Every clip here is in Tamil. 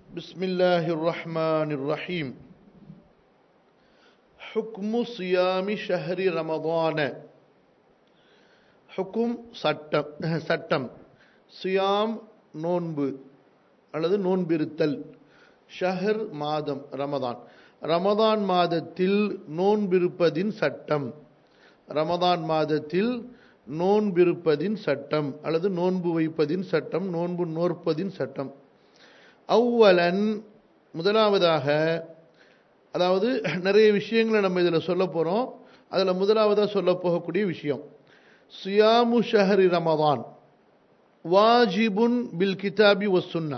بسم الله الرحمن الرحيم حكم صيام شهر رمضان ஹுக்கும் சட்டம் சட்டம் சியாம் நோன்பு அல்லது நோன்பிருத்தல் ஷஹர் மாதம் ரமதான் ரமதான் மாதத்தில் நோன்பிருப்பதின் சட்டம் ரமதான் மாதத்தில் நோன்பிருப்பதின் சட்டம் அல்லது நோன்பு வைப்பதின் சட்டம் நோன்பு நோற்பதின் சட்டம் அவ்வலன் முதலாவதாக அதாவது நிறைய விஷயங்களை நம்ம இதில் சொல்ல போகிறோம் அதில் முதலாவதாக சொல்ல போகக்கூடிய விஷயம் சியாமு ஷஹரி ரமதான் வாஜிபுன் பில் கிதாபி ஒசுன்னா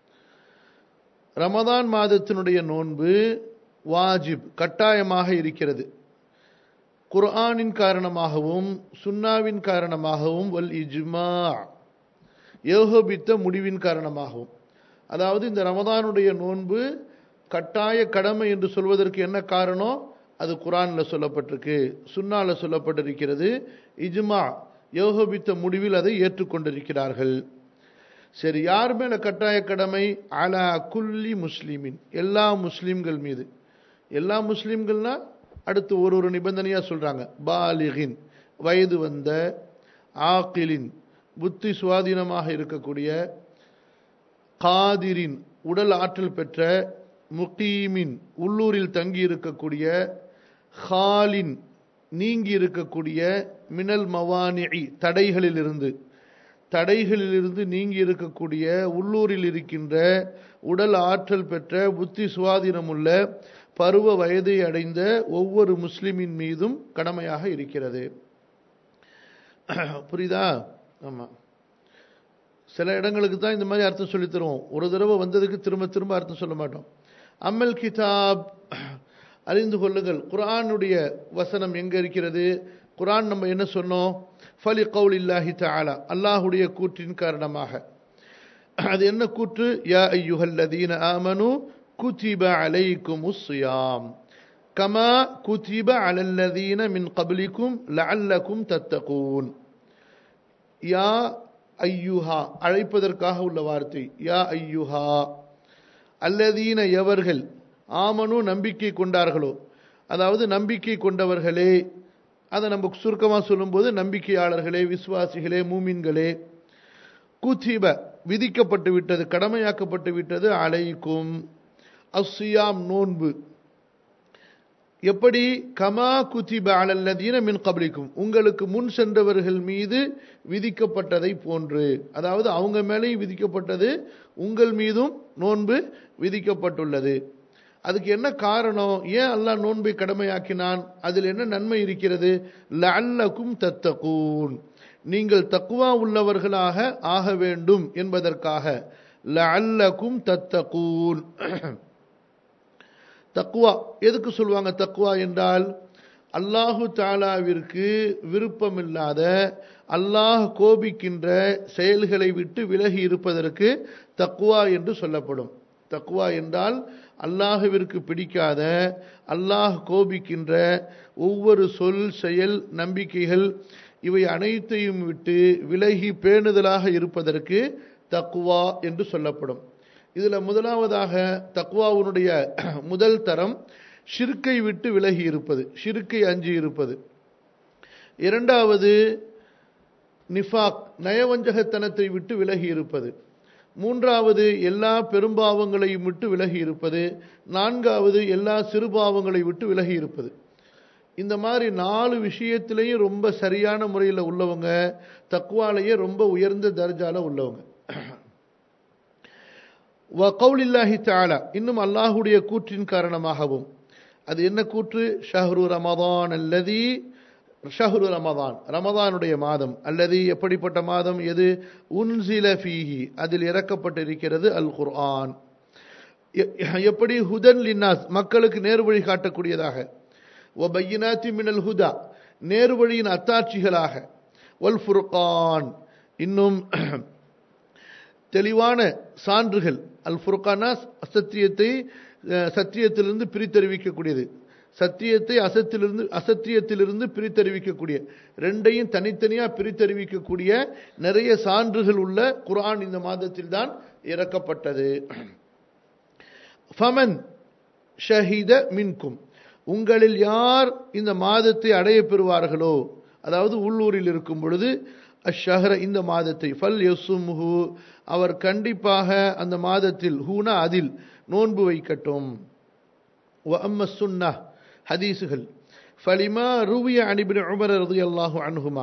ரமதான் மாதத்தினுடைய நோன்பு வாஜிப் கட்டாயமாக இருக்கிறது குர்ஆனின் காரணமாகவும் சுன்னாவின் காரணமாகவும் வல் இஜ்மா ஏகோபித்த முடிவின் காரணமாகவும் அதாவது இந்த ரமதானுடைய நோன்பு கட்டாய கடமை என்று சொல்வதற்கு என்ன காரணம் அது குரானில் சொல்லப்பட்டிருக்கு சுன்னால சொல்லப்பட்டிருக்கிறது இஜ்மா யோகபித்த முடிவில் அதை ஏற்றுக்கொண்டிருக்கிறார்கள் சரி யார் மேல கட்டாய கடமை அலா குல்லி முஸ்லிமின் எல்லா முஸ்லிம்கள் மீது எல்லா முஸ்லிம்கள்னா அடுத்து ஒரு ஒரு நிபந்தனையா சொல்றாங்க பாலிகின் வயது வந்த ஆக்கிலின் புத்தி சுவாதீனமாக இருக்கக்கூடிய காதிரின் உடல் ஆற்றல் பெற்ற முகீமின் உள்ளூரில் தங்கி இருக்கக்கூடிய ஹாலின் நீங்கி இருக்கக்கூடிய மினல் மவானி தடைகளிலிருந்து தடைகளிலிருந்து நீங்கி இருக்கக்கூடிய உள்ளூரில் இருக்கின்ற உடல் ஆற்றல் பெற்ற புத்தி சுவாதீனமுள்ள பருவ வயதை அடைந்த ஒவ்வொரு முஸ்லிமின் மீதும் கடமையாக இருக்கிறது புரியுதா ஆமாம் சில இடங்களுக்கு தான் இந்த மாதிரி அர்த்தம் சொல்லி தருவோம் ஒரு தடவை வந்ததுக்கு திரும்ப திரும்ப அர்த்தம் சொல்ல மாட்டோம் அமல் கிதாப் அறிந்து கொள்ளுங்கள் குரானுடைய வசனம் எங்க இருக்கிறது குரான் நம்ம என்ன சொன்னோம் ஃபலி கவுல் இல்லாஹி தாலா அல்லாஹுடைய கூற்றின் காரணமாக அது என்ன கூற்று யா ஐயுஹல்லதீன ஆமனு குதிப அலைக்கும் உஸ்யாம் கமா குதிப அலல்லதீன மின் கபலிக்கும் லஅல்லக்கும் தத்தகூன் யா ஐயுஹா அழைப்பதற்காக உள்ள வார்த்தை யா ஐயுஹா அல்லதீன எவர்கள் ஆமனு நம்பிக்கை கொண்டார்களோ அதாவது நம்பிக்கை கொண்டவர்களே அதை நம்ம சுருக்கமாக சொல்லும்போது நம்பிக்கையாளர்களே விசுவாசிகளே மூமின்களே குத்திப விதிக்கப்பட்டு விட்டது கடமையாக்கப்பட்டு விட்டது அலைக்கும் அஸ்ஸியாம் நோன்பு எப்படி கமா குத்திப அலல்லதீன மின் கபலிக்கும் உங்களுக்கு முன் சென்றவர்கள் மீது விதிக்கப்பட்டதை போன்று அதாவது அவங்க மேலேயும் விதிக்கப்பட்டது உங்கள் மீதும் நோன்பு விதிக்கப்பட்டுள்ளது அதுக்கு என்ன காரணம் ஏன் அல்லாஹ் நோன்பை கடமையாக்கினான் அதில் என்ன நன்மை இருக்கிறது லல்லக்கும் தத்தகூன் நீங்கள் தக்குவா உள்ளவர்களாக ஆக வேண்டும் என்பதற்காக லல்லக்கும் தத்தகூன் தக்குவா எதுக்கு சொல்லுவாங்க தக்குவா என்றால் அல்லாஹு தாலாவிற்கு விருப்பமில்லாத அல்லாஹ் கோபிக்கின்ற செயல்களை விட்டு விலகி இருப்பதற்கு தக்குவா என்று சொல்லப்படும் தக்குவா என்றால் அல்லாஹுவிற்கு பிடிக்காத அல்லாஹ் கோபிக்கின்ற ஒவ்வொரு சொல் செயல் நம்பிக்கைகள் இவை அனைத்தையும் விட்டு விலகி பேணுதலாக இருப்பதற்கு தக்குவா என்று சொல்லப்படும் இதில் முதலாவதாக தக்குவாவுனுடைய முதல் தரம் ஷிர்கை விட்டு விலகி இருப்பது ஷிர்கை அஞ்சி இருப்பது இரண்டாவது நிஃபாக் நயவஞ்சகத்தனத்தை விட்டு விலகி இருப்பது மூன்றாவது எல்லா பெரும்பாவங்களையும் விட்டு விலகி இருப்பது நான்காவது எல்லா சிறுபாவங்களை விட்டு விலகி இருப்பது இந்த மாதிரி நாலு விஷயத்திலையும் ரொம்ப சரியான முறையில் உள்ளவங்க தக்குவாலேயே ரொம்ப உயர்ந்த தர்ஜால உள்ளவங்க கவுலில்லாஹி தாலா இன்னும் அல்லாஹுடைய கூற்றின் காரணமாகவும் அது என்ன கூற்று ஷஹ்ரு ரமதான் அல்லதி ஷஹ்ரு ரமதான் ரமதானுடைய மாதம் அல்லது எப்படிப்பட்ட மாதம் எது உன்சில ஃபீஹி அதில் இறக்கப்பட்டிருக்கிறது அல் குர்ஆன் எப்படி ஹுதன் லின்னாஸ் மக்களுக்கு நேர்வழி காட்டக்கூடியதாக ஒ பையினாத்தி மினல் ஹுதா நேர்வழியின் அத்தாட்சிகளாக ஒல் ஃபுர்கான் இன்னும் தெளிவான சான்றுகள் அல் ஃபுர்கானா சத்தியத்தை சத்தியத்திலிருந்து பிரித்தறிவிக்கக்கூடியது சத்தியத்தை அசத்திலிருந்து அசத்தியத்திலிருந்து பிரித்தறிவிக்கக்கூடிய ரெண்டையும் தனித்தனியா பிரித்தறிவிக்கக்கூடிய நிறைய சான்றுகள் உள்ள குரான் இந்த மாதத்தில் தான் இறக்கப்பட்டது ஃபமன் ஷஹித மின்கும் உங்களில் யார் இந்த மாதத்தை அடைய பெறுவார்களோ அதாவது உள்ளூரில் இருக்கும் பொழுது அஷஹர இந்த மாதத்தை ஃபல் யசும்ஹு அவர் கண்டிப்பாக அந்த மாதத்தில் ஹூனா அதில் நோன்பு வைக்கட்டும் وأما السنة ஹதீசுகள் ஃபலிமா ரூவிய அனிபின் உமர் ரதி அல்லாஹு அன்ஹுமா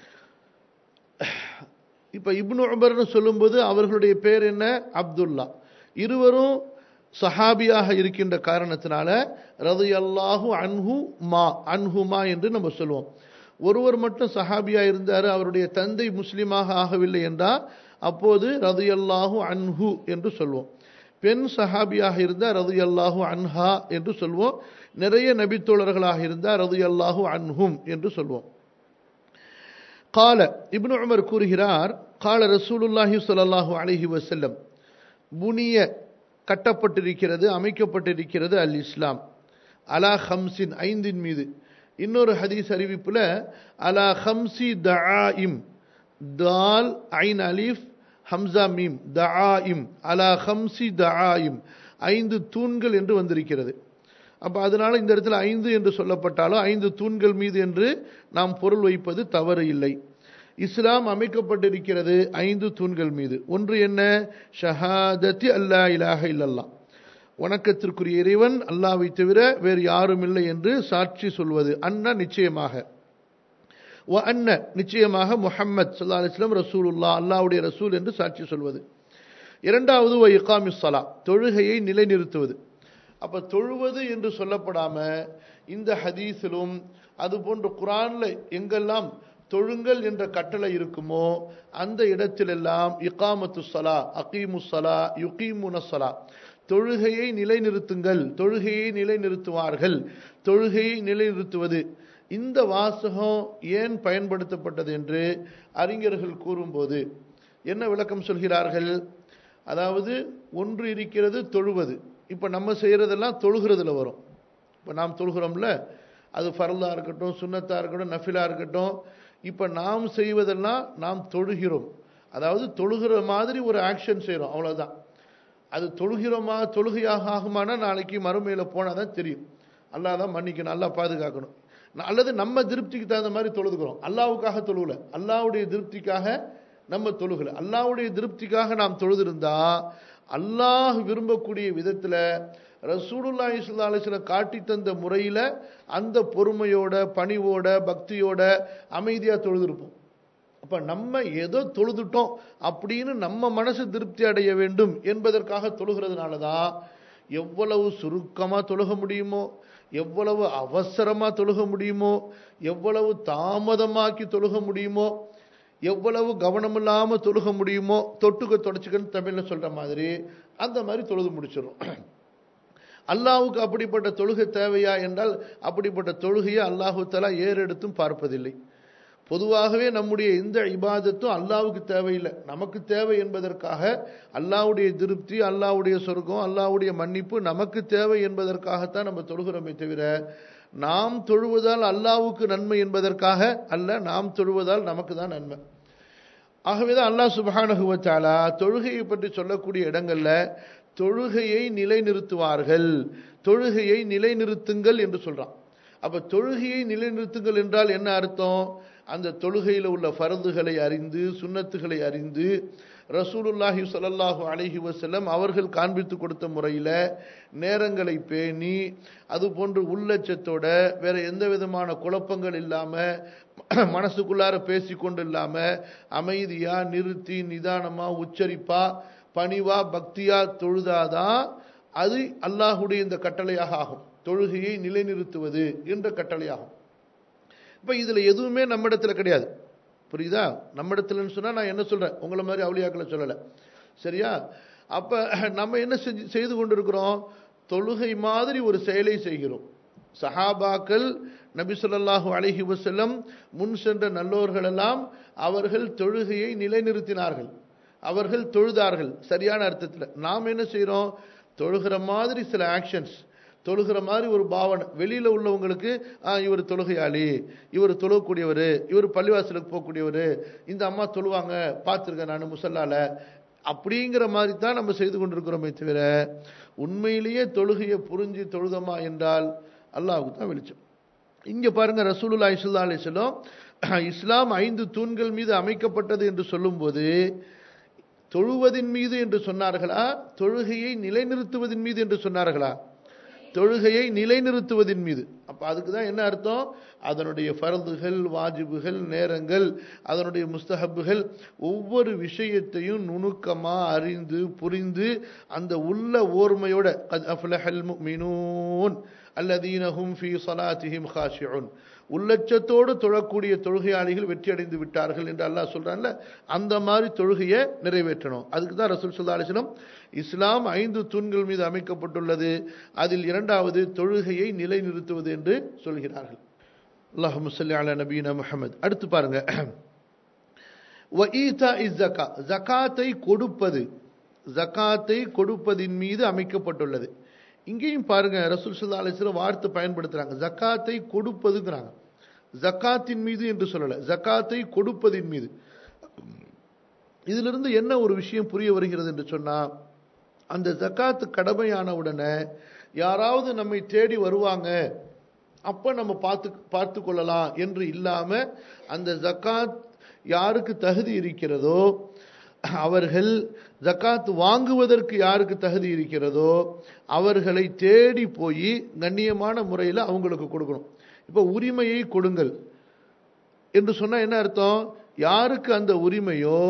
இப்போ இப்னு உமர்னு சொல்லும்போது அவர்களுடைய பேர் என்ன அப்துல்லா இருவரும் சஹாபியாக இருக்கின்ற காரணத்தினால ரதி அல்லாஹு அன்ஹு மா அன்ஹுமா என்று நம்ம சொல்லுவோம் ஒருவர் மட்டும் சஹாபியா இருந்தார் அவருடைய தந்தை முஸ்லீமாக ஆகவில்லை என்றால் அப்போது ரதி அல்லாஹு அன்ஹு என்று சொல்வோம் பெண் சஹாபியாக இருந்தால் ரது அல்லாஹு அன்ஹா என்று சொல்வோம் நிறைய நபித்தோழர்களாக இருந்தால் ரது அல்லாஹு அன்ஹும் என்று சொல்வோம் கால இப்னு உமர் கூறுகிறார் கால ரசூலுல்லாஹி சொல்லல்லாஹு அலஹி வசல்லம் புனிய கட்டப்பட்டிருக்கிறது அமைக்கப்பட்டிருக்கிறது அல் இஸ்லாம் அலா ஹம்சின் ஐந்தின் மீது இன்னொரு ஹதீஸ் அறிவிப்புல அலா ஹம்சி தஆஇம் தால் ஐன் அலிஃப் ஹம்சா மீம் தஆஇம் அலா ஹம்சி தஆஇம் ஐந்து தூண்கள் என்று வந்திருக்கிறது அப்போ அதனால இந்த இடத்துல ஐந்து என்று சொல்லப்பட்டாலும் ஐந்து தூண்கள் மீது என்று நாம் பொருள் வைப்பது தவறு இல்லை இஸ்லாம் அமைக்கப்பட்டிருக்கிறது ஐந்து தூண்கள் மீது ஒன்று என்ன ஷஹாதத்தி அல்லா இலாஹ இல்லல்லா வணக்கத்திற்குரிய இறைவன் அல்லாவை தவிர வேறு யாரும் இல்லை என்று சாட்சி சொல்வது அண்ணா நிச்சயமாக வ அன்ன நிச்சயமாக முஹம்மத் சல்லா அலிஸ்லாம் ரசூலுல்லா அல்லாவுடைய ரசூல் என்று சாட்சி சொல்வது இரண்டாவது வ இகாமி சலா தொழுகையை நிலைநிறுத்துவது அப்ப தொழுவது என்று சொல்லப்படாம இந்த ஹதீஸிலும் அது போன்ற குரான்ல எங்கெல்லாம் தொழுங்கள் என்ற கட்டளை இருக்குமோ அந்த இடத்திலெல்லாம் இகாமத்து சலா அகீமு சலா யுகீமுன சலா தொழுகையை நிலைநிறுத்துங்கள் தொழுகையை நிலைநிறுத்துவார்கள் தொழுகையை நிலைநிறுத்துவது இந்த வாசகம் ஏன் பயன்படுத்தப்பட்டது என்று அறிஞர்கள் கூறும்போது என்ன விளக்கம் சொல்கிறார்கள் அதாவது ஒன்று இருக்கிறது தொழுவது இப்போ நம்ம செய்கிறதெல்லாம் தொழுகிறதுல வரும் இப்போ நாம் தொழுகிறோம்ல அது ஃபரலாக இருக்கட்டும் சுண்ணத்தாக இருக்கட்டும் நஃபிலாக இருக்கட்டும் இப்போ நாம் செய்வதெல்லாம் நாம் தொழுகிறோம் அதாவது தொழுகிற மாதிரி ஒரு ஆக்ஷன் செய்கிறோம் அவ்வளோதான் அது தொழுகிறோமா தொழுகையாக ஆகுமானா நாளைக்கு மறுமையில் போனால் தான் தெரியும் அல்லா தான் மன்னிக்கணும் அல்லா பாதுகாக்கணும் அல்லது நம்ம திருப்திக்கு தகுந்த மாதிரி தொழுதுக்கிறோம் அல்லாவுக்காக தொழுகல அல்லாவுடைய திருப்திக்காக நம்ம தொழுகல அல்லாவுடைய திருப்திக்காக நாம் தொழுதிருந்தா அல்லாஹ் விரும்பக்கூடிய விதத்தில் ரசூலுல்லா இஸ்லா அலிஸ்ல காட்டி தந்த முறையில் அந்த பொறுமையோட பணிவோட பக்தியோட அமைதியாக தொழுதிருப்போம் அப்போ நம்ம ஏதோ தொழுதுட்டோம் அப்படின்னு நம்ம மனசு திருப்தி அடைய வேண்டும் என்பதற்காக தொழுகிறதுனால தான் எவ்வளவு சுருக்கமாக தொழுக முடியுமோ எவ்வளவு அவசரமாக தொழுக முடியுமோ எவ்வளவு தாமதமாக்கி தொழுக முடியுமோ எவ்வளவு கவனம் இல்லாமல் தொழுக முடியுமோ தொட்டுக்க தொடச்சுக்கன்னு தமிழில் சொல்கிற மாதிரி அந்த மாதிரி தொழுது முடிச்சிடும் அல்லாவுக்கு அப்படிப்பட்ட தொழுகை தேவையா என்றால் அப்படிப்பட்ட தொழுகையை அல்லாஹு தலா ஏறெடுத்தும் பார்ப்பதில்லை பொதுவாகவே நம்முடைய இந்த இபாதத்தும் அல்லாவுக்கு தேவையில்லை நமக்கு தேவை என்பதற்காக அல்லாவுடைய திருப்தி அல்லாவுடைய சொர்க்கம் அல்லாவுடைய மன்னிப்பு நமக்கு தேவை என்பதற்காகத்தான் நம்ம தொழுகிறோமே தவிர நாம் தொழுவதால் அல்லாவுக்கு நன்மை என்பதற்காக அல்ல நாம் தொழுவதால் நமக்கு தான் நன்மை ஆகவேதான் அல்லாஹ் சுபானகுவத்தாலா தொழுகையை பற்றி சொல்லக்கூடிய இடங்கள்ல தொழுகையை நிலைநிறுத்துவார்கள் தொழுகையை நிலைநிறுத்துங்கள் என்று சொல்றான் அப்ப தொழுகையை நிலைநிறுத்துங்கள் என்றால் என்ன அர்த்தம் அந்த தொழுகையில் உள்ள ஃபரதுகளை அறிந்து சுண்ணத்துகளை அறிந்து ரசூலுல்லாஹி சொல்லல்லாஹு அலஹி வசல்லம் அவர்கள் காண்பித்து கொடுத்த முறையில் நேரங்களை பேணி அது போன்று உள்ளச்சத்தோட வேற எந்த விதமான குழப்பங்கள் இல்லாமல் மனசுக்குள்ளார பேசி கொண்டு இல்லாமல் அமைதியா நிறுத்தி நிதானமா உச்சரிப்பா பணிவா பக்தியா தொழுதாதான் அது அல்லாஹுடைய இந்த கட்டளையாக ஆகும் தொழுகையை நிலைநிறுத்துவது என்ற கட்டளையாகும் இப்போ இதில் எதுவுமே நம்ம இடத்துல கிடையாது புரியுதா நம்ம இடத்துலன்னு சொன்னால் நான் என்ன சொல்கிறேன் உங்களை மாதிரி அவளியாக்களை சொல்லலை சரியா அப்போ நம்ம என்ன செஞ்சு செய்து கொண்டிருக்கிறோம் தொழுகை மாதிரி ஒரு செயலை செய்கிறோம் சஹாபாக்கள் நபி சொல்லாஹூ அலஹி வசல்லம் முன் சென்ற நல்லோர்களெல்லாம் அவர்கள் தொழுகையை நிலைநிறுத்தினார்கள் அவர்கள் தொழுதார்கள் சரியான அர்த்தத்தில் நாம் என்ன செய்கிறோம் தொழுகிற மாதிரி சில ஆக்ஷன்ஸ் தொழுகிற மாதிரி ஒரு பாவனை வெளியில் உள்ளவங்களுக்கு இவர் தொழுகையாளி இவர் தொழுகக்கூடியவர் இவர் பள்ளிவாசலுக்கு போகக்கூடியவர் இந்த அம்மா தொழுவாங்க பார்த்துருக்கேன் நான் முசல்லால அப்படிங்கிற மாதிரி தான் நம்ம செய்து கொண்டிருக்கிறோமே தவிர உண்மையிலேயே தொழுகையை புரிஞ்சு தொழுதமா என்றால் அல்லாஹுக்கு தான் வெளிச்சம் இங்க பாருங்க ரசூலுல்லாஹி ஸல்லல்லாஹு அலைஹி வஸல்லம் இஸ்லாம் ஐந்து தூண்கள் மீது அமைக்கப்பட்டது என்று சொல்லும்போது தொழுவதின் மீது என்று சொன்னார்களா தொழுகையை நிலைநிறுத்துவதின் மீது என்று சொன்னார்களா தொழுகையை நிலைநிறுத்துவதின் மீது அப்ப அதுக்கு தான் என்ன அர்த்தம் அதனுடைய ஃபர்துகள் வாஜிபுகள் நேரங்கள் அதனுடைய முஸ்தஹப்புகள் ஒவ்வொரு விஷயத்தையும் நுணுக்கமா அறிந்து புரிந்து அந்த உள்ள ஓர்மையோட கத் அஃப்லஹல் முஃமினூன் அல்லதீனஹும் ஃபீ ஸலாத்திஹிம் காஷிஉன் உள்ளச்சத்தோடு தொழக்கூடிய தொழுகையாளிகள் வெற்றி அடைந்து விட்டார்கள் என்று அல்லாஹ் சொல்றான்ல அந்த மாதிரி தொழுகையை நிறைவேற்றணும் அதுக்கு தான் ரசூல் சுல்லா அலிஸ்லம் இஸ்லாம் ஐந்து தூண்கள் மீது அமைக்கப்பட்டுள்ளது அதில் இரண்டாவது தொழுகையை நிலைநிறுத்துவது என்று சொல்கிறார்கள் அல்லாஹ் முசல்லி அலா நபீனா முஹம்மது அடுத்து பாருங்க வஈதா இஸ் ஜக்கா ஜக்காத்தை கொடுப்பது ஜக்காத்தை கொடுப்பதின் மீது அமைக்கப்பட்டுள்ளது இங்கேயும் பாருங்க ரசூல் சுல்லா அலிஸ்லம் வார்த்தை பயன்படுத்துறாங்க ஜக்காத்தை கொடுப்பதுங்கிறாங்க ஜக்காத்தின் மீது என்று சொல்லல ஜக்காத்தை கொடுப்பதின் மீது இதிலிருந்து என்ன ஒரு விஷயம் புரிய வருகிறது என்று சொன்னா அந்த ஜக்காத்து கடமையான உடனே யாராவது நம்மை தேடி வருவாங்க அப்ப நம்ம பார்த்து பார்த்து கொள்ளலாம் என்று இல்லாம அந்த ஜக்காத் யாருக்கு தகுதி இருக்கிறதோ அவர்கள் ஜக்காத் வாங்குவதற்கு யாருக்கு தகுதி இருக்கிறதோ அவர்களை தேடி போய் கண்ணியமான முறையில் அவங்களுக்கு கொடுக்கணும் இப்போ உரிமையை கொடுங்கள் என்று சொன்னா என்ன அர்த்தம் யாருக்கு அந்த உரிமையோ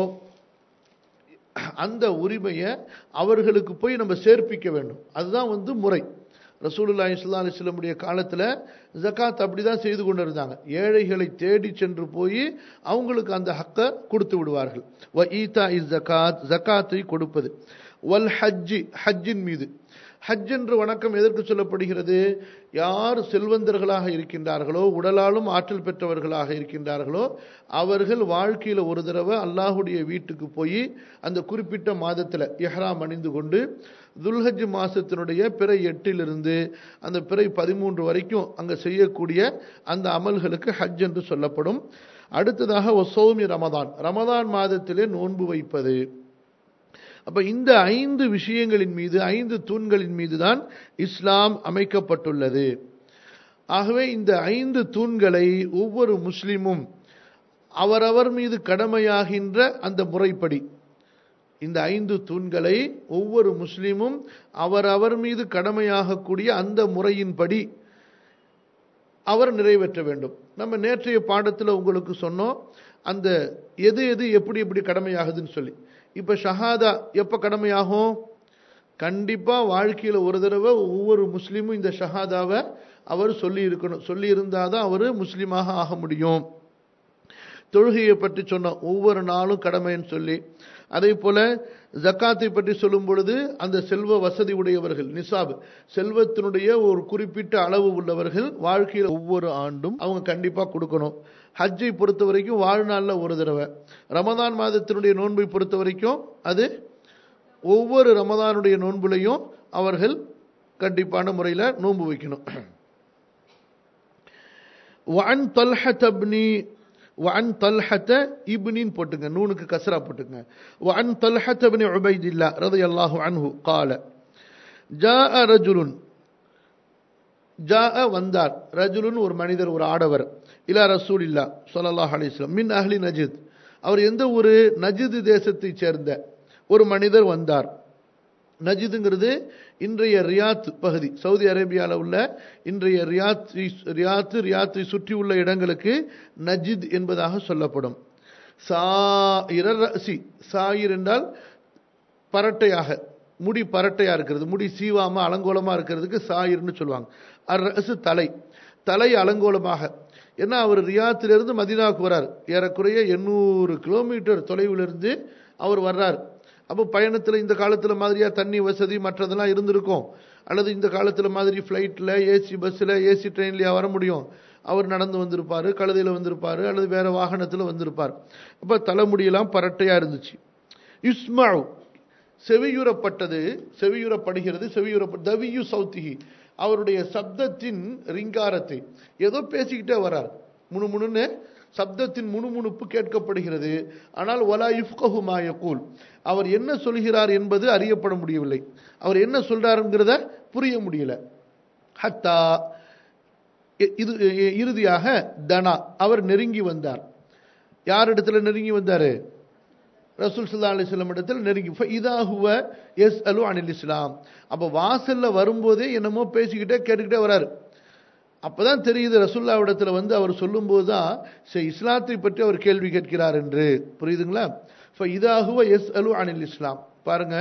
அந்த உரிமையை அவர்களுக்கு போய் நம்ம சேர்ப்பிக்க வேண்டும் அதுதான் வந்து முறை ரசூலுல்லாஹி ஸல்லல்லாஹு அலைஹி வஸல்லமுடைய காலத்துல ஜகாத் அப்படிதான் செய்து கொண்டு இருந்தாங்க ஏழைகளை தேடி சென்று போய் அவங்களுக்கு அந்த ஹக்கை கொடுத்து விடுவார்கள் வ ஈதா இஸ் ஜகாத் ஜகாத்தை கொடுப்பது வல் ஹஜ்ஜி ஹஜ்ஜின் மீது ஹஜ் என்று வணக்கம் எதற்கு சொல்லப்படுகிறது யார் செல்வந்தர்களாக இருக்கின்றார்களோ உடலாலும் ஆற்றல் பெற்றவர்களாக இருக்கின்றார்களோ அவர்கள் வாழ்க்கையில் ஒரு தடவை அல்லாஹுடைய வீட்டுக்கு போய் அந்த குறிப்பிட்ட மாதத்தில் எஹ்ராம் அணிந்து கொண்டு துல்ஹஜ் மாசத்தினுடைய பிறை எட்டிலிருந்து அந்த பிறை பதிமூன்று வரைக்கும் அங்கே செய்யக்கூடிய அந்த அமல்களுக்கு ஹஜ் என்று சொல்லப்படும் அடுத்ததாக ஒசௌமி ரமதான் ரமதான் மாதத்திலே நோன்பு வைப்பது அப்ப இந்த ஐந்து விஷயங்களின் மீது ஐந்து தூண்களின் மீது தான் இஸ்லாம் அமைக்கப்பட்டுள்ளது ஆகவே இந்த ஐந்து தூண்களை ஒவ்வொரு முஸ்லிமும் அவரவர் மீது கடமையாகின்ற அந்த முறைப்படி இந்த ஐந்து தூண்களை ஒவ்வொரு முஸ்லிமும் அவரவர் மீது கடமையாகக்கூடிய அந்த முறையின்படி அவர் நிறைவேற்ற வேண்டும் நம்ம நேற்றைய பாடத்தில் உங்களுக்கு சொன்னோம் அந்த எது எது எப்படி எப்படி கடமையாகுதுன்னு சொல்லி இப்போ ஷஹாதா எப்போ கடமையாகும் கண்டிப்பாக வாழ்க்கையில் ஒரு தடவை ஒவ்வொரு முஸ்லீமும் இந்த ஷஹாதாவை அவர் சொல்லி இருக்கணும் சொல்லி இருந்தால் தான் அவர் முஸ்லீமாக ஆக முடியும் தொழுகையை பற்றி சொன்ன ஒவ்வொரு நாளும் கடமைன்னு சொல்லி அதே போல ஜக்காத்தை பற்றி சொல்லும் பொழுது அந்த செல்வ வசதி உடையவர்கள் நிசாப் செல்வத்தினுடைய ஒரு குறிப்பிட்ட அளவு உள்ளவர்கள் வாழ்க்கையில் ஒவ்வொரு ஆண்டும் அவங்க கண்டிப்பாக கொடுக்கணும் ஹஜ்ஜை பொறுத்த வரைக்கும் வாழ்நாளில் ஒரு தடவை ரமதான் மாதத்தினுடைய நோன்பை பொறுத்த வரைக்கும் அது ஒவ்வொரு ரமதானுடைய நோன்புலையும் அவர்கள் கண்டிப்பான முறையில் நோன்பு வைக்கணும் வன் தல்ஹத்தப்னி وعن طلحة ابن போட்டுங்க நூனுக்கு கஸ்ரா போட்டுங்க وعن طلحة بن عبيد الله رضي الله عنه قال جاء رجل ஜாஅ வந்தார் ரஜுலுன் ஒரு மனிதர் ஒரு ஆடவர் இலா ரசூல் இல்லா சொல்லல்லாஹ் அலிஸ்லாம் மின் அஹ்லி நஜித் அவர் எந்த ஒரு நஜித் தேசத்தைச் சேர்ந்த ஒரு மனிதர் வந்தார் நஜிதுங்கிறது இன்றைய ரியாத் பகுதி சவுதி அரேபியாவில் உள்ள இன்றைய ரியாத் ரியாத்து ரியாத்தை சுற்றி உள்ள இடங்களுக்கு நஜித் என்பதாக சொல்லப்படும் சாயிரர் சி சாயிர் என்றால் பரட்டையாக முடி பரட்டையா இருக்கிறது முடி சீவாம அலங்கோலமா இருக்கிறதுக்கு சாயிர்னு சொல்லுவாங்க அரசு தலை தலை அலங்கோலமாக ஏன்னா அவர் ரியாத்திலிருந்து மதினாவுக்கு வர்றார் ஏறக்குறைய எண்ணூறு கிலோமீட்டர் தொலைவிலிருந்து அவர் வர்றார் அப்போ பயணத்தில் இந்த காலத்தில் மாதிரியாக தண்ணி வசதி மற்றதெல்லாம் இருந்திருக்கும் அல்லது இந்த காலத்தில் மாதிரி ஃப்ளைட்டில் ஏசி பஸ்ஸில் ஏசி ட்ரெயின்லையா வர முடியும் அவர் நடந்து வந்திருப்பார் கழுதையில் வந்திருப்பார் அல்லது வேறு வாகனத்தில் வந்திருப்பார் அப்போ தலைமுடியெல்லாம் பரட்டையாக இருந்துச்சு யுஸ்மாவ் செவியுறப்பட்டது செவியுறப்படுகிறது செவியுறப்ப தவியு சௌத்திகி அவருடைய சப்தத்தின் ரிங்காரத்தை ஏதோ பேசிக்கிட்டே வரார் முணு முணுன்னு சப்தத்தின் முணுமுணுப்பு கேட்கப்படுகிறது ஆனால் ஒலா இஃப்கஹு மா யகூல் அவர் என்ன சொல்கிறார் என்பது அறியப்பட முடியவில்லை அவர் என்ன சொல்றாருங்கிறத புரிய முடியல ஹத்தா இ- இது இ- இறுதியாக தனா அவர் நெருங்கி வந்தார் யார் இடத்துல நெருங்கி வந்தாரு ரசூல் சல்லா அலிஸ்லாம் இடத்துல நெருங்கி இதா ஹுவ எஸ் அலு அனில் இஸ்லாம் அப்போ வாசல்ல வரும்போதே என்னமோ பேசிக்கிட்டே கேட்டுக்கிட்டே வராரு அப்பதான் தெரியுது ரசூல்லா இடத்துல வந்து அவர் சொல்லும்போது தான் சரி இஸ்லாத்தை பற்றி அவர் கேள்வி கேட்கிறார் என்று புரியுதுங்களா இதாகுவ எஸ் அலு அனில் இஸ்லாம் பாருங்க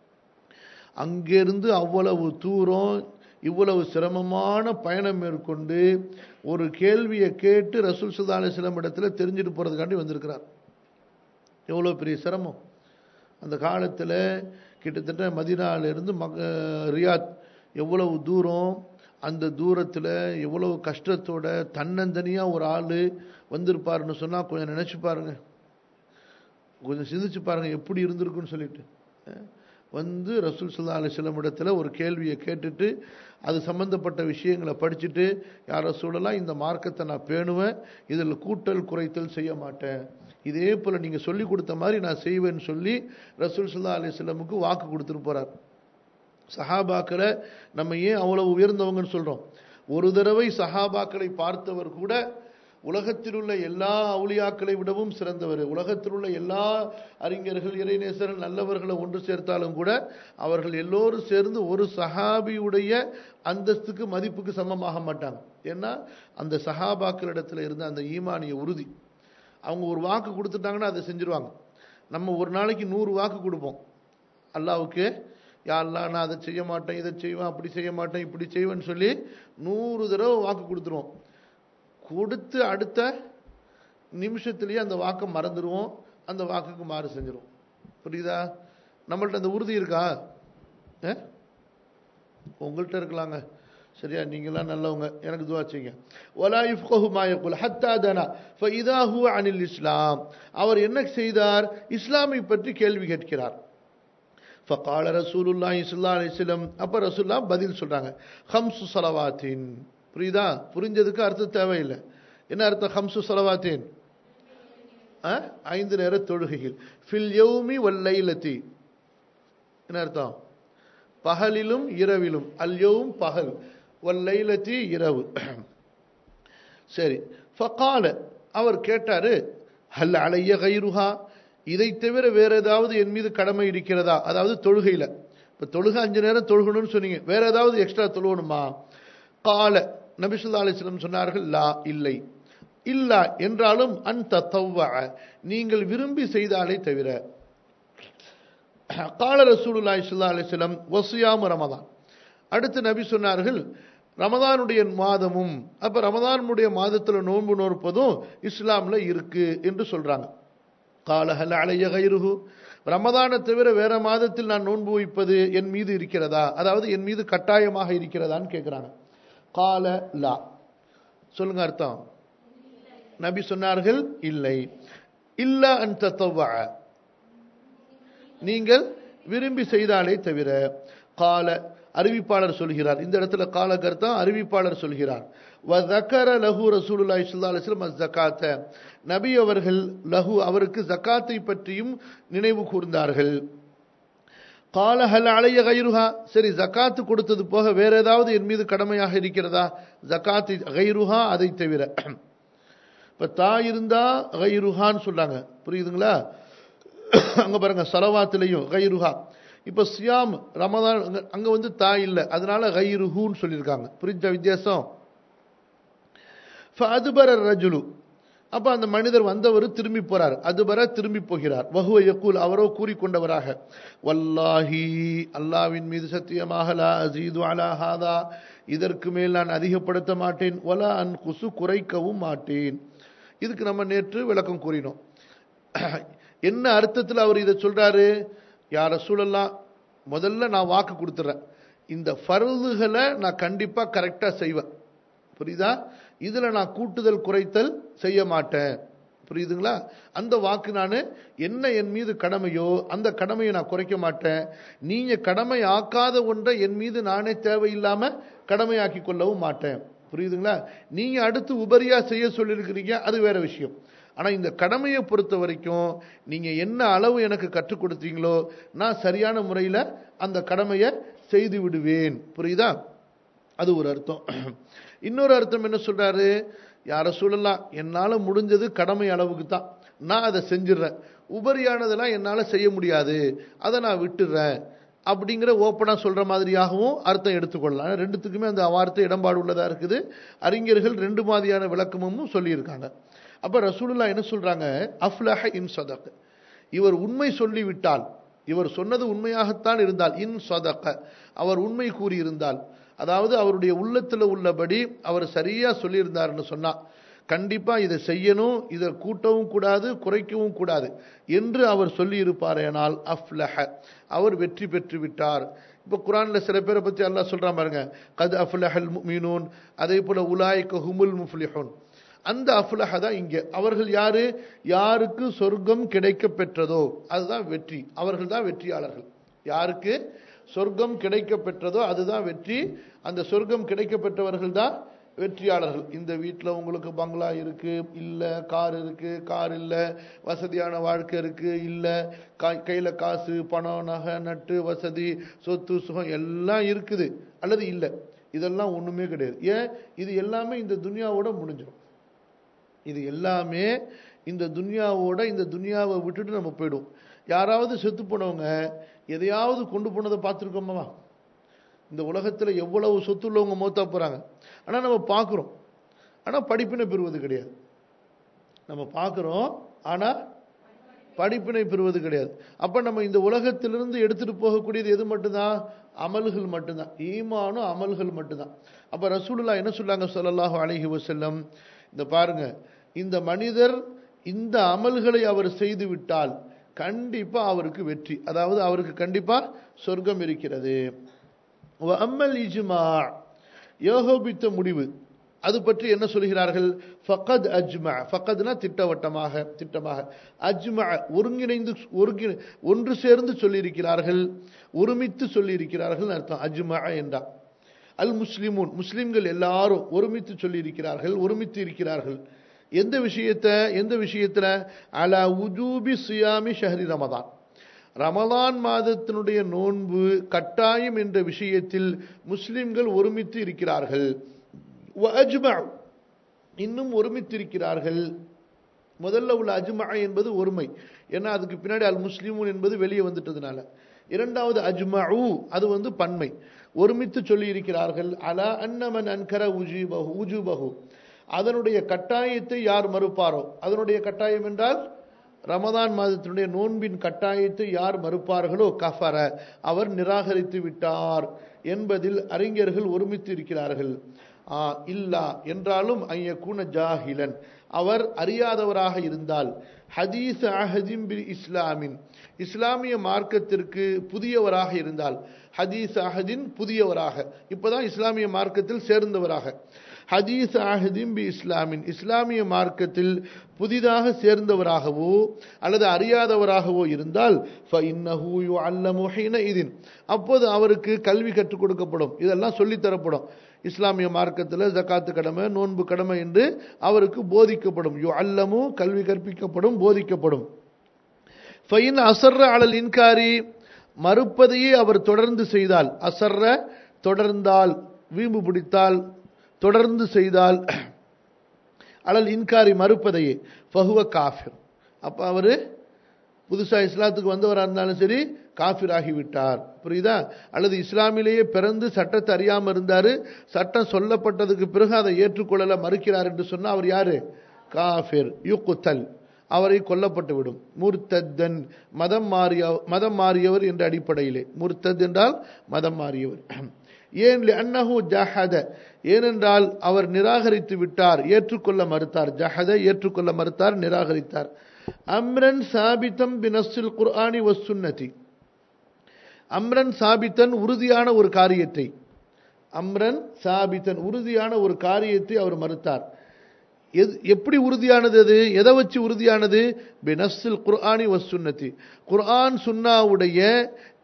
அங்கிருந்து அவ்வளவு தூரம் இவ்வளவு சிரமமான பயணம் மேற்கொண்டு ஒரு கேள்வியை கேட்டு ரசூல் சல்லா அலிஸ்லாம் இடத்துல தெரிஞ்சுட்டு போறதுக்காண்டி வந்திருக்கிறார் எவ்வளோ பெரிய சிரமம் அந்த காலத்தில் கிட்டத்தட்ட மதினாலிருந்து மக ரியாத் எவ்வளவு தூரம் அந்த தூரத்தில் எவ்வளவு கஷ்டத்தோட தன்னந்தனியாக ஒரு ஆள் வந்திருப்பாருன்னு சொன்னால் கொஞ்சம் நினச்சி பாருங்க கொஞ்சம் சிந்திச்சு பாருங்க எப்படி இருந்திருக்குன்னு சொல்லிட்டு அஹ் வந்து ரசூல் சல்லா அலிஸ்லம் இடத்துல ஒரு கேள்வியை கேட்டுட்டு அது சம்பந்தப்பட்ட விஷயங்களை படிச்சுட்டு யார் ரசூலெல்லாம் இந்த மார்க்கத்தை நான் பேணுவேன் இதில் கூட்டல் குறைத்தல் செய்ய மாட்டேன் இதே போல் நீங்கள் சொல்லி கொடுத்த மாதிரி நான் செய்வேன்னு சொல்லி ரசூல் சல்லா அலிஸ்லமுக்கு வாக்கு கொடுத்துட்டு போகிறார் சஹாபாக்களை நம்ம ஏன் அவ்வளவு உயர்ந்தவங்கன்னு சொல்கிறோம் ஒரு தடவை சஹாபாக்களை பார்த்தவர் கூட உலகத்தில் உள்ள எல்லா அவுளியாக்களை விடவும் சிறந்தவர் உலகத்தில் உள்ள எல்லா அறிஞர்கள் இறைநேசர்கள் நல்லவர்களை ஒன்று சேர்த்தாலும் கூட அவர்கள் எல்லோரும் சேர்ந்து ஒரு சஹாபியுடைய அந்தஸ்துக்கு மதிப்புக்கு சமமாக மாட்டாங்க ஏன்னா அந்த சஹாபாக்களிடத்தில் இருந்த அந்த ஈமானிய உறுதி அவங்க ஒரு வாக்கு கொடுத்துட்டாங்கன்னா அதை செஞ்சிருவாங்க நம்ம ஒரு நாளைக்கு நூறு வாக்கு கொடுப்போம் அல்லாவுக்கு யாரெல்லாம் நான் அதை செய்ய மாட்டேன் இதை செய்வேன் அப்படி செய்ய மாட்டேன் இப்படி செய்வேன்னு சொல்லி நூறு தடவை வாக்கு கொடுத்துருவோம் கொடுத்து அடுத்த நிமிஷத்துலேயே அந்த வாக்கை மறந்துடுவோம் அந்த வாக்குக்கு மாறு செஞ்சிருவோம் புரியுதா நம்மள்ட்ட அந்த உறுதி இருக்கா ஆ? உங்கள்கிட்ட இருக்கலாங்க சரியா நீங்களாம் நல்லவங்க எனக்கு துவா செய்யுங்க வலா இஃப்கஹு மா யகுல் ஹத்தா தனா ஃபஇதா ஹுவ அனில் இஸ்லாம் அவர் என்ன செய்தார் இஸ்லாமை பற்றி கேள்வி கேட்கிறார் ஃபகால ரசூலுல்லாஹி ஸல்லல்லாஹு அலைஹி வஸல்லம் அப்ப ரசூலுல்லாஹ் பதில் சொல்றாங்க ஹம்சு ஸலவாத்தின் புரியுதா புரிஞ்சதுக்கு அர்த்தம் தேவையில்லை என்ன அர்த்தம் ஹம்சு ஸலவாத்தின் ஆ? ஐந்து நேர தொழுகைகள் ஃபில் யௌமி வல்லைலத்தி என்ன அர்த்தம் பகலிலும் இரவிலும் அல்யவும் பகல் வல்லைலத்தி இரவு சரி ஃபகால அவர் கேட்டாரு ஹல் அலைய கைருஹா இதை தவிர வேற ஏதாவது என் மீது கடமை இருக்கிறதா அதாவது தொழுகையில இப்ப தொழுகை அஞ்சு நேரம் தொழுகணும்னு சொன்னீங்க வேற ஏதாவது எக்ஸ்ட்ரா தொழுகணுமா கால நபிசுல்லா அலிஸ்லம் சொன்னார்கள் லா இல்லை இல்லா என்றாலும் அந்த தவ்வ நீங்கள் விரும்பி செய்தாலே தவிர கால ரசூலுல்லாஹி ஸல்லல்லாஹு அலைஹி வஸல்லம் வசியாம் ரமதான் அடுத்து நபி சொன்னார்கள் ரமதானுடைய மாதமும் அப்ப ரமதானுடைய மாதத்துல நோன்பு நோற்பதும் இஸ்லாம்ல இருக்கு என்று சொல்றாங்க கால ஹல் அலைய கைருஹு ரமதானை தவிர வேற மாதத்தில் நான் நோன்பு வைப்பது என் மீது இருக்கிறதா அதாவது என் மீது கட்டாயமாக இருக்கிறதான்னு கேட்குறாங்க கால லா சொல்லுங்க அர்த்தம் நபி சொன்னார்கள் இல்லை இல்ல அன் தத்தவ நீங்கள் விரும்பி செய்தாலே தவிர கால அறிவிப்பாளர் சொல்கிறார் இந்த இடத்துல கால கருத்தம் அறிவிப்பாளர் சொல்கிறார் வதக்கர லஹு ரசூலுல்லாஹி ஸல்லல்லாஹு அலைஹி வஸல்லம் ஜகாத்த நபி அவர்கள் லஹு அவருக்கு ஜகாத்தை பற்றியும் நினைவு கூர்ந்தார்கள் கால ஹல் அலைய கைருஹா சரி ஜகாத்து கொடுத்தது போக வேற ஏதாவது என் மீது கடமையாக இருக்கிறதா ஜகாத்து கைருஹா அதை தவிர இப்ப தா இருந்தா கைருஹான்னு சொல்றாங்க புரியுதுங்களா அங்க பாருங்க சலவாத்திலையும் கைருஹா இப்ப சியாம் ரமதான் அங்க- அங்க வந்து தா இல்லை அதனால கைருஹூன்னு சொல்லியிருக்காங்க புரிஞ்ச வித்தியாசம் அதுபர ரஜுலு அப்ப அந்த மனிதர் வந்தவர் திரும்பி போறார் அதுபர திரும்பி போகிறார் வஹுவ யக்கூல் அவரோ கூறிக்கொண்டவராக வல்லாஹி அல்லாவின் மீது சத்தியமாக லா அசீது அலா ஹாதா இதற்கு மேல் நான் அதிகப்படுத்த மாட்டேன் வலா அன் குசு குறைக்கவும் மாட்டேன் இதுக்கு நம்ம நேற்று விளக்கம் கூறினோம் என்ன அர்த்தத்தில் அவர் இதை சொல்றாரு யார சூழல்லாம் முதல்ல நான் வாக்கு கொடுத்துறேன் இந்த ஃபர்துகளை நான் கண்டிப்பா கரெக்டா செய்வேன் புரியுதா இதுல நான் கூட்டுதல் குறைத்தல் செய்ய மாட்டேன் புரியுதுங்களா அந்த வாக்கு நான் என்ன என் மீது கடமையோ அந்த கடமையை நான் குறைக்க மாட்டேன் நீங்க கடமை ஆக்காத ஒன்றை என் மீது நானே தேவையில்லாம கடமையாக்கி கொள்ளவும் மாட்டேன் புரியுதுங்களா நீங்க அடுத்து உபரியா செய்ய சொல்லியிருக்கிறீங்க அது வேற விஷயம் ஆனா இந்த கடமையை பொறுத்த வரைக்கும் நீங்க என்ன அளவு எனக்கு கற்றுக் கொடுத்தீங்களோ நான் சரியான முறையில் அந்த கடமையை செய்து விடுவேன் புரியுதா அது ஒரு அர்த்தம் இன்னொரு அர்த்தம் என்ன சொல்றாரு யார சொல்லலாம் என்னால முடிஞ்சது கடமை அளவுக்கு தான் நான் அதை செஞ்சிடுறேன் உபரியானதெல்லாம் என்னால செய்ய முடியாது அதை நான் விட்டுறேன் அப்படிங்கிற ஓப்பனா சொல்ற மாதிரியாகவும் அர்த்தம் எடுத்துக்கொள்ளலாம் ரெண்டுத்துக்குமே அந்த வார்த்தை இடம்பாடு உள்ளதா இருக்குது அறிஞர்கள் ரெண்டு மாதிரியான விளக்கமும் சொல்லியிருக்காங்க அப்ப ரசூலுல்லா என்ன சொல்றாங்க அஃப்லஹ இன் சதக் இவர் உண்மை சொல்லிவிட்டால் இவர் சொன்னது உண்மையாகத்தான் இருந்தால் இன் சதக அவர் உண்மை கூறியிருந்தால் அதாவது அவருடைய உள்ளத்துல உள்ளபடி அவர் சரியா சொல்லியிருந்தார்னு சொன்னா கண்டிப்பா இதை செய்யணும் இதை கூட்டவும் கூடாது குறைக்கவும் கூடாது என்று அவர் சொல்லி இருப்பாரேனால் அஃப்லஹ அவர் வெற்றி பெற்று விட்டார் இப்போ குரான்ல சில பேரை பத்தி அல்லாஹ் சொல்றான் பாருங்க கத் அஃப்லஹல் முஃமினூன் அதே போல உலாய்க ஹுமுல் முஃப்லிஹூன் அந்த அஃப்லஹ தான் இங்க அவர்கள் யாரு யாருக்கு சொர்க்கம் கிடைக்க பெற்றதோ அதுதான் வெற்றி அவர்கள் தான் வெற்றியாளர்கள் யாருக்கு சொர்க்கம் கிடைக்க பெற்றதோ அதுதான் வெற்றி அந்த சொர்க்கம் கிடைக்க பெற்றவர்கள் தான் வெற்றியாளர்கள் இந்த வீட்டில் உங்களுக்கு பங்களா இருக்கு இல்லை கார் இருக்கு கார் இல்லை வசதியான வாழ்க்கை இருக்கு இல்லை கையில் காசு பணம் நகை நட்டு வசதி சொத்து சுகம் எல்லாம் இருக்குது அல்லது இல்லை இதெல்லாம் ஒன்றுமே கிடையாது ஏன் இது எல்லாமே இந்த துனியாவோட முடிஞ்சிடும் இது எல்லாமே இந்த துனியாவோட இந்த துனியாவை விட்டுட்டு நம்ம போயிடும் யாராவது செத்து போனவங்க எதையாவது கொண்டு போனதை பார்த்துருக்கோமா இந்த உலகத்தில் எவ்வளவு சொத்து உள்ளவங்க மௌத்தா போகிறாங்க ஆனால் நம்ம பார்க்குறோம் ஆனால் படிப்பினை பெறுவது கிடையாது நம்ம பார்க்குறோம் ஆனால் படிப்பினை பெறுவது கிடையாது அப்போ நம்ம இந்த உலகத்திலிருந்து எடுத்துகிட்டு போகக்கூடியது எது மட்டும்தான் அமல்கள் மட்டும்தான் ஈமானும் அமல்கள் மட்டும்தான் அப்போ ரசூலுல்லா என்ன சொல்லாங்க சொல்லலாஹு அலைஹி வசல்லம் இந்த பாருங்க இந்த மனிதர் இந்த அமல்களை அவர் செய்து விட்டால் கண்டிப்பா அவருக்கு வெற்றி அதாவது அவருக்கு கண்டிப்பா சொர்க்கம் இருக்கிறது அம்மல் இஜ்மா யோகோபித்த முடிவு அது பற்றி என்ன சொல்கிறார்கள் ஃபகத் அஜ்மா ஃபகத்னா திட்டவட்டமாக திட்டமாக அஜ்மா ஒருங்கிணைந்து ஒருங்கி ஒன்று சேர்ந்து சொல்லியிருக்கிறார்கள் ஒருமித்து சொல்லியிருக்கிறார்கள் அர்த்தம் அஜ்மா என்றா அல் முஸ்லிமூன் முஸ்லிம்கள் எல்லாரும் ஒருமித்து சொல்லியிருக்கிறார்கள் ஒருமித்து இருக்கிறார்கள் எந்த விஷயத்த எந்த விஷயத்துல அலா உஜூபி சுயாமி ஷஹரி ரமதான் ரமதான் மாதத்தினுடைய நோன்பு கட்டாயம் என்ற விஷயத்தில் முஸ்லிம்கள் ஒருமித்து இருக்கிறார்கள் இன்னும் ஒருமித்திருக்கிறார்கள் முதல்ல உள்ள அஜ்மா என்பது ஒருமை ஏன்னா அதுக்கு பின்னாடி அல் முஸ்லிமூன் என்பது வெளியே வந்துட்டதுனால இரண்டாவது அஜ்மஉ அது வந்து பன்மை ஒருமித்து சொல்லி இருக்கிறார்கள் அலா அன்னமன் அன்கர உஜிபஹு உஜுபஹு அதனுடைய கட்டாயத்தை யார் மறுப்பாரோ அதனுடைய கட்டாயம் என்றால் ரமதான் மாதத்தினுடைய நோன்பின் கட்டாயத்தை யார் மறுப்பார்களோ கஃபர அவர் நிராகரித்து விட்டார் என்பதில் அறிஞர்கள் ஒருமித்து இருக்கிறார்கள் இல்லா என்றாலும் ஐயக்கூன ஜாஹிலன் அவர் அறியாதவராக இருந்தால் ஹதீஸ் அஹதிம் பில் இஸ்லாமின் இஸ்லாமிய மார்க்கத்திற்கு புதியவராக இருந்தால் ஹதீஸ் அஹதின் புதியவராக இப்பதான் இஸ்லாமிய மார்க்கத்தில் சேர்ந்தவராக ஹதீஸ் அஹதிம் பி இஸ்லாமின் இஸ்லாமிய மார்க்கத்தில் புதிதாக சேர்ந்தவராகவோ அல்லது அறியாதவராகவோ இருந்தால் இதன் அப்போது அவருக்கு கல்வி கற்றுக் கொடுக்கப்படும் இதெல்லாம் சொல்லித்தரப்படும் இஸ்லாமிய மார்க்கத்தில் ஜக்காத்து கடமை நோன்பு கடமை என்று அவருக்கு போதிக்கப்படும் யோ அல்லமு கல்வி கற்பிக்கப்படும் போதிக்கப்படும் ஃபைன் அசர்ற அழல் இன்காரி மறுப்பதையே அவர் தொடர்ந்து செய்தால் அசர்ற தொடர்ந்தால் வீம்பு பிடித்தால் தொடர்ந்து செய்தால் அழல் இன்காரி மறுப்பதையே ஃபஹுவ காஃபிர் அப்போ அவர் புதுசாக இஸ்லாத்துக்கு வந்தவராக இருந்தாலும் சரி காஃபிர் ஆகிவிட்டார் புரியுதா அல்லது இஸ்லாமிலேயே பிறந்து சட்டத்தை அறியாமல் இருந்தார் சட்டம் சொல்லப்பட்டதுக்கு பிறகு அதை ஏற்றுக்கொள்ளல மறுக்கிறார் என்று சொன்னால் அவர் யாரு காஃபிர் யுக்குத்தல் அவரை கொல்லப்பட்டு விடும் முர்த்தத்தன் மதம் மாறிய மதம் மாறியவர் என்ற அடிப்படையிலே முர்த்தத் என்றால் மதம் மாறியவர் ஏன் அன்னஹு ஜஹத ஏனென்றால் அவர் நிராகரித்து விட்டார் ஏற்றுக்கொள்ள மறுத்தார் ஜஹத ஏற்றுக்கொள்ள மறுத்தார் நிராகரித்தார் அம்ரன் சாபித்தம் பினஸ்ஸில் குர்ஆனி வசுன்னதி அம்ரன் சாபித்தன் உறுதியான ஒரு காரியத்தை அம்ரன் சாபித்தன் உறுதியான ஒரு காரியத்தை அவர் மறுத்தார் எது எப்படி உறுதியானது அது எதை வச்சு உறுதியானது பினஸ்ஸில் குர்ஆனி வசுன்னதி குர்ஆன் சுன்னாவுடைய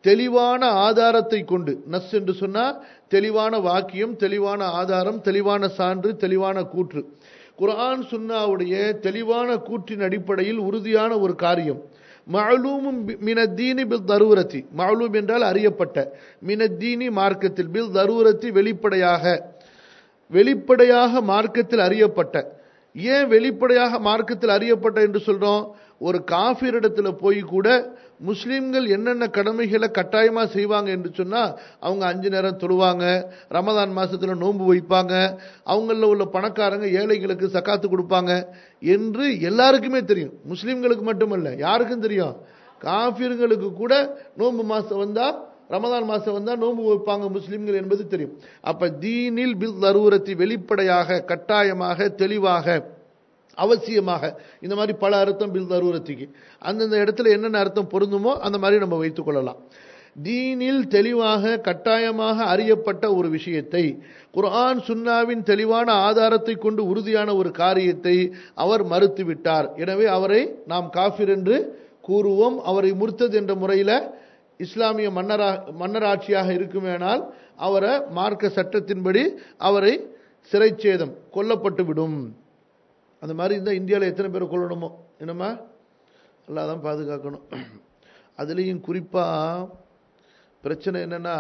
தெளிவான ஆதாரத்தை கொண்டு நஸ் என்று சொன்னால் தெளிவான வாக்கியம் தெளிவான ஆதாரம் தெளிவான சான்று தெளிவான கூற்று குர்ஆன் சுன்னாவுடைய தெளிவான கூற்றின் அடிப்படையில் உறுதியான ஒரு காரியம் மஅலூமும் மினத்தீனி பில் தருவரத்தி மஅலூம் என்றால் அறியப்பட்ட மினத்தீனி மார்க்கத்தில் பில் தருவரத்தி வெளிப்படையாக வெளிப்படையாக மார்க்கத்தில் அறியப்பட்ட ஏன் வெளிப்படையாக மார்க்கத்தில் அறியப்பட்ட என்று சொல்றோம் ஒரு காஃபிரிடத்துல போய் கூட முஸ்லிம்கள் என்னென்ன கடமைகளை கட்டாயமா செய்வாங்க என்று சொன்னா அவங்க அஞ்சு நேரம் தொழுவாங்க ரமதான் மாசத்துல நோன்பு வைப்பாங்க அவங்கள உள்ள பணக்காரங்க ஏழைகளுக்கு சக்காத்து கொடுப்பாங்க என்று எல்லாருக்குமே தெரியும் முஸ்லிம்களுக்கு மட்டுமல்ல யாருக்கும் தெரியும் காஃபிர்களுக்கு கூட நோன்பு மாசம் வந்தா ரமதான் மாசம் வந்தா நோன்பு வைப்பாங்க முஸ்லிம்கள் என்பது தெரியும் அப்ப தீனில் பில் தரூரத்தி வெளிப்படையாக கட்டாயமாக தெளிவாக அவசியமாக இந்த மாதிரி பல அர்த்தம் பில் தரூரத்திக்கு அந்தந்த இடத்துல என்னென்ன அர்த்தம் பொருந்துமோ அந்த மாதிரி நம்ம வைத்துக் கொள்ளலாம் தீனில் தெளிவாக கட்டாயமாக அறியப்பட்ட ஒரு விஷயத்தை குர்ஆன் சுன்னாவின் தெளிவான ஆதாரத்தை கொண்டு உறுதியான ஒரு காரியத்தை அவர் மறுத்துவிட்டார் எனவே அவரை நாம் காஃபிர் என்று கூறுவோம் அவரை முர்த்தது என்ற முறையில் இஸ்லாமிய மன்னரா மன்னராட்சியாக இருக்குமேனால் அவரை மார்க்க சட்டத்தின்படி அவரை சிறைச்சேதம் கொல்லப்பட்டு விடும் அந்த மாதிரி இருந்தால் இந்தியாவில் எத்தனை பேரை கொல்லணுமோ என்னம்மா எல்லாம் தான் பாதுகாக்கணும் அதுலேயும் குறிப்பாக பிரச்சனை என்னன்னா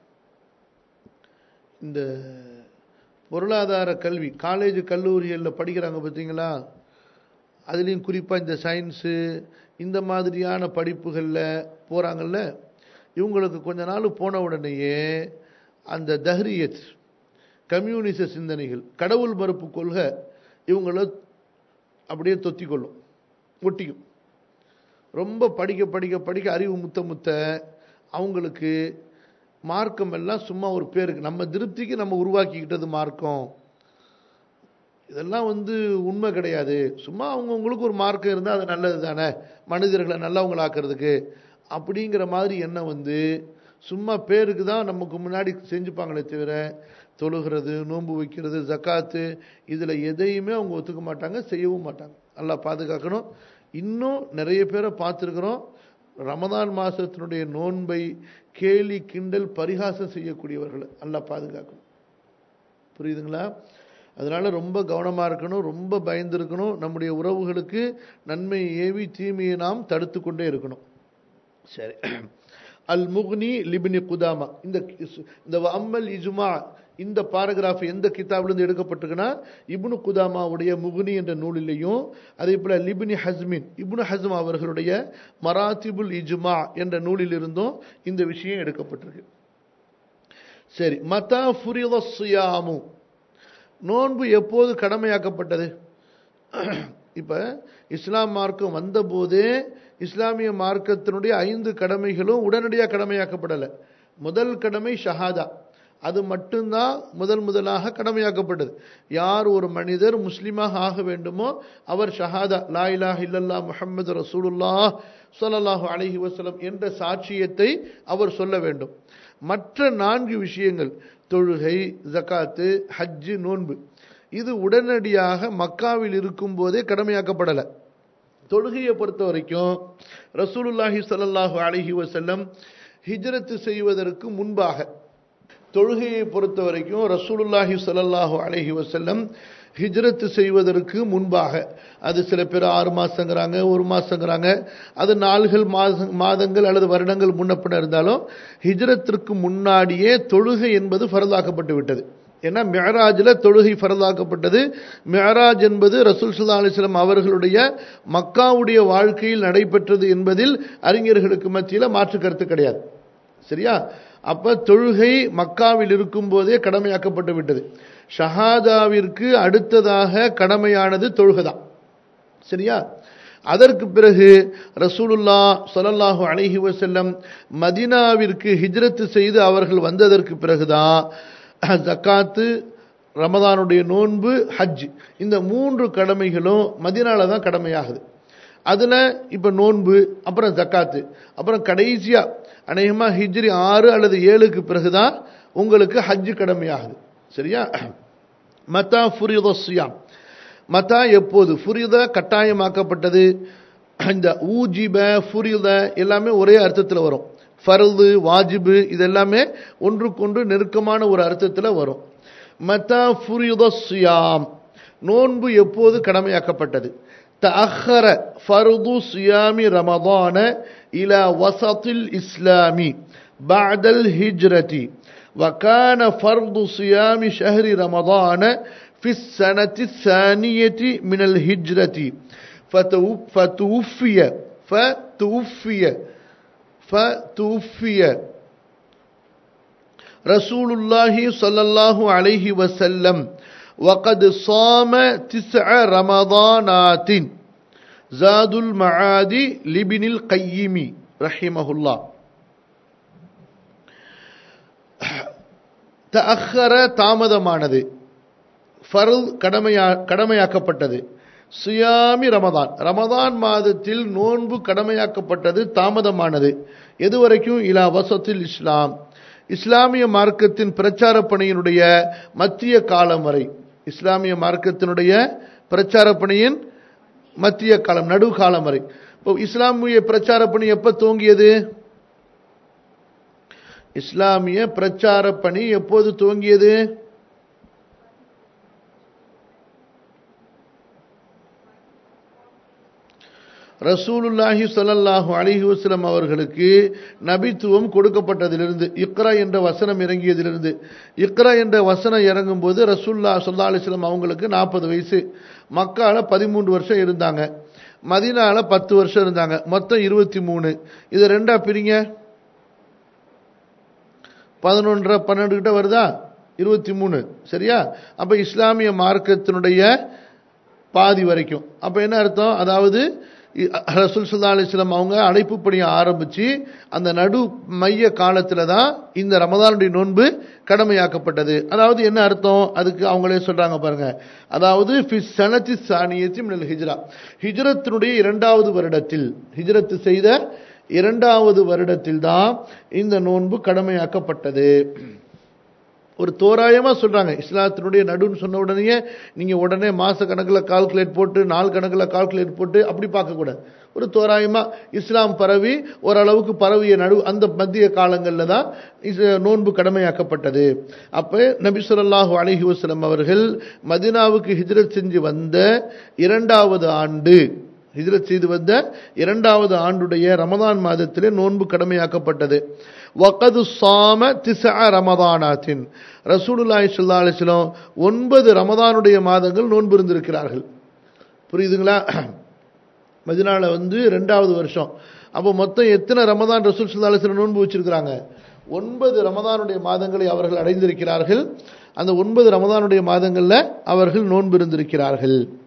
இந்த பொருளாதார கல்வி காலேஜ் கல்லூரிகளில் படிக்கிறாங்க பார்த்தீங்களா அதுலேயும் குறிப்பாக இந்த சயின்ஸு இந்த மாதிரியான படிப்புகளில் போகிறாங்கல்ல இவங்களுக்கு கொஞ்ச நாள் போன உடனேயே அந்த தஹ்ரியத் கம்யூனிச சிந்தனைகள் கடவுள் மறுப்பு கொள்கை இவங்கள அப்படியே தொத்தி கொள்ளும் ஒட்டிக்கும் ரொம்ப படிக்க படிக்க படிக்க அறிவு முத்த முத்த அவங்களுக்கு மார்க்கம் எல்லாம் சும்மா ஒரு பேருக்கு நம்ம திருப்திக்கு நம்ம உருவாக்கிக்கிட்டது மார்க்கம் இதெல்லாம் வந்து உண்மை கிடையாது சும்மா அவங்கவுங்களுக்கு ஒரு மார்க்கம் இருந்தால் அது நல்லது தானே மனிதர்களை நல்லவங்களாக்குறதுக்கு அப்படிங்கிற மாதிரி எண்ணம் வந்து சும்மா பேருக்கு தான் நமக்கு முன்னாடி செஞ்சுப்பாங்களே தவிர தொழுகிறது நோன்பு வைக்கிறது ஜக்காத்து இதில் எதையுமே அவங்க ஒத்துக்க மாட்டாங்க செய்யவும் மாட்டாங்க நல்லா பாதுகாக்கணும் இன்னும் நிறைய பேரை பார்த்துருக்குறோம் ரமதான் மாதத்தினுடைய நோன்பை கேலி கிண்டல் பரிகாசம் செய்யக்கூடியவர்கள் நல்லா பாதுகாக்கணும் புரியுதுங்களா அதனால ரொம்ப கவனமாக இருக்கணும் ரொம்ப பயந்து இருக்கணும் நம்முடைய உறவுகளுக்கு நன்மையை ஏவி தீமையை நாம் தடுத்து கொண்டே இருக்கணும் சரி அல் முக்னி லிபினி குதாமா இந்த இந்த அம்மல் இஜுமா இந்த பாராகிராஃப் எந்த கிதாபிலிருந்து எடுக்கப்பட்டிருக்குன்னா இப்னு குதாமாவுடைய முகுனி என்ற நூலிலையும் அதே போல லிபினி ஹஸ்மின் இப்னு ஹஸ்ம் அவர்களுடைய மராத்திபுல் இஜுமா என்ற நூலிலிருந்தும் இந்த விஷயம் எடுக்கப்பட்டிருக்கு சரி மதா ஃபுரித சுயாமு நோன்பு எப்போது கடமையாக்கப்பட்டது இப்ப இஸ்லாம் மார்க்கம் வந்தபோதே இஸ்லாமிய மார்க்கத்தினுடைய ஐந்து கடமைகளும் உடனடியாக கடமையாக்கப்படலை முதல் கடமை ஷஹாதா அது மட்டும்தான் முதல் முதலாக கடமையாக்கப்பட்டது யார் ஒரு மனிதர் முஸ்லீமாக ஆக வேண்டுமோ அவர் ஷஹாதா லா இலாஹ இல்லல்லா முஹம்மது ரசூலுல்லா சொல்லல்லாஹு அலைஹி வஸல்லம் என்ற சாட்சியத்தை அவர் சொல்ல வேண்டும் மற்ற நான்கு விஷயங்கள் தொழுகை ஜகாத்து ஹஜ்ஜு நோன்பு இது உடனடியாக மக்காவில் இருக்கும் போதே கடமையாக்கப்படலை தொழுகையை பொறுத்த வரைக்கும் ரசூலுல்லாஹி ஸல்லல்லாஹு அலைஹி வஸல்லம் ஹிஜ்ரத்து செய்வதற்கு முன்பாக தொழுகையை பொறுத்த வரைக்கும் ரசூலுல்லாஹி ஸல்லல்லாஹு அலைஹி வஸல்லம் ஹிஜ்ரத்து செய்வதற்கு முன்பாக அது சில பேர் ஆறு மாசங்கிறாங்க ஒரு மாசங்கிறாங்க அது நாள்கள் மாத மாதங்கள் அல்லது வருடங்கள் முன்னப்பின இருந்தாலும் ஹிஜ்ரத்திற்கு முன்னாடியே தொழுகை என்பது ஃபரதாக்கப்பட்டு விட்டது ஏன்னா மெஹராஜில் தொழுகை ஃபரதாக்கப்பட்டது மெஹராஜ் என்பது ரசூல் சுல்லா அலிஸ்லாம் அவர்களுடைய மக்காவுடைய வாழ்க்கையில் நடைபெற்றது என்பதில் அறிஞர்களுக்கு மத்தியில் மாற்று கருத்து கிடையாது சரியா அப்ப தொழுகை மக்காவில் இருக்கும் போதே கடமையாக்கப்பட்டு விட்டது ஷஹாதாவிற்கு அடுத்ததாக கடமையானது தொழுகைதான் சரியா அதற்கு பிறகு ரசூலுல்லா சொல்லல்லாஹு அலைஹி வசல்லம் மதினாவிற்கு ஹிஜ்ரத்து செய்து அவர்கள் வந்ததற்கு பிறகுதான் ஜக்காத்து ரமதானுடைய நோன்பு ஹஜ் இந்த மூன்று கடமைகளும் மதினால தான் கடமையாகுது அதில் இப்போ நோன்பு அப்புறம் ஜக்காத்து அப்புறம் கடைசியாக அநேகமாக ஹிஜ்ரி ஆறு அல்லது ஏழுக்கு பிறகுதான் உங்களுக்கு ஹஜ் கடமையாகுது சரியா மத்தா ஃபுரித சுயாம் மத்தா எப்போது ஃபுரித கட்டாயமாக்கப்பட்டது இந்த ஊஜிப ஃபுரித எல்லாமே ஒரே அர்த்தத்தில் வரும் ஃபர்து வாஜிபு இதெல்லாமே ஒன்றுக்கொன்று நெருக்கமான ஒரு அர்த்தத்தில் வரும் மத்தா ஃபுரியுத சுயாம் நோன்பு எப்போது கடமையாக்கப்பட்டது تأخر فرض صيام رمضان إلى وسط الإسلام بعد الهجرة وكان فرض صيام شهر رمضان في السنة الثانية من الهجرة فتوفي فتوفي فتوفي رسول الله صلى الله عليه وسلم وقد صام تسع رمضانات زاد المعاد لابن القيم رحمه الله தஅخர தாமதமானது ஃபர்ல் கடமையா கடமையாக்கப்பட்டது சுயாமி ரமதான் ரமதான் மாதத்தில் நோன்பு கடமையாக்கப்பட்டது தாமதமானது எது வரைக்கும் இலா வசத்தில் இஸ்லாம் இஸ்லாமிய மார்க்கத்தின் பிரச்சார பணியினுடைய மத்திய காலம் வரை இஸ்லாமிய மார்க்கத்தினுடைய பிரச்சார பணியின் மத்திய காலம் நடுக்காலம் வரை இப்போ இஸ்லாமிய பிரச்சார பணி எப்ப துவங்கியது இஸ்லாமிய பிரச்சார பணி எப்போது துவங்கியது ரசூலுல்லாஹி ஸல்லல்லாஹு அலைஹி வஸல்லம் அவர்களுக்கு நபித்துவம் கொடுக்கப்பட்டதிலிருந்து இக்ரா என்ற வசனம் இறங்கியதிலிருந்து இக்ரா என்ற வசனம் இறங்கும் போது ரசூல்லா ஸல்லல்லாஹு அலைஹி வஸல்லம் அவங்களுக்கு நாற்பது வயசு மக்கால பதிமூன்று வருஷம் இருந்தாங்க மதீனால பத்து வருஷம் இருந்தாங்க மொத்தம் இருபத்தி மூணு இது ரெண்டா பிரிங்க பதினொன்றரை பன்னெண்டு கிட்ட வருதா இருபத்தி மூணு சரியா அப்ப இஸ்லாமிய மார்க்கத்தினுடைய பாதி வரைக்கும் அப்ப என்ன அர்த்தம் அதாவது ரசூல் சுல்லா அலிஸ்லாம் அவங்க அழைப்பு பணியை ஆரம்பிச்சு அந்த நடு மைய காலத்துல தான் இந்த ரமதானுடைய நோன்பு கடமையாக்கப்பட்டது அதாவது என்ன அர்த்தம் அதுக்கு அவங்களே சொல்றாங்க பாருங்க அதாவது சனத்தி சாணியத்தி மினல் ஹிஜ்ரா ஹிஜ்ரத்தினுடைய இரண்டாவது வருடத்தில் ஹிஜ்ரத்து செய்த இரண்டாவது வருடத்தில் தான் இந்த நோன்பு கடமையாக்கப்பட்டது ஒரு தோராயமா சொல்றாங்க இஸ்லாத்தினுடைய நடுன்னு சொன்ன உடனே நீங்க உடனே மாச கணக்கில் கால்குலேட் போட்டு நாள் கணக்கில் கால்குலேட் போட்டு அப்படி பார்க்க கூடாது ஒரு தோராயமா இஸ்லாம் பரவி ஓரளவுக்கு பரவிய நடு அந்த மத்திய காலங்களில் தான் நோன்பு கடமையாக்கப்பட்டது அப்ப நபி சொல்லாஹு அலஹி வஸ்லம் அவர்கள் மதினாவுக்கு ஹிஜ்ரத் செஞ்சு வந்த இரண்டாவது ஆண்டு ஹிஜ்ரத் செய்து வந்த இரண்டாவது ஆண்டுடைய ரமதான் மாதத்திலே நோன்பு கடமையாக்கப்பட்டது வகது சாம திசா ரமதானாத்தின் ரசூலுல்லாஹி ஸல்லல்லாஹு அலைஹி வஸல்லம் ஒன்பது ரமதானுடைய மாதங்கள் நோன்பு இருந்திருக்கிறார்கள் புரியுதுங்களா மதினால வந்து ரெண்டாவது வருஷம் அப்போ மொத்தம் எத்தனை ரமதான் ரசூல் ஸல்லல்லாஹு அலைஹி வஸல்லம் நோன்பு வச்சிருக்கிறாங்க ஒன்பது ரமதானுடைய மாதங்களை அவர்கள் அடைந்திருக்கிறார்கள் அந்த ஒன்பது ரமதானுடைய மாதங்களில் அவர்கள் நோன்பு இருந்திருக்கிறார்கள்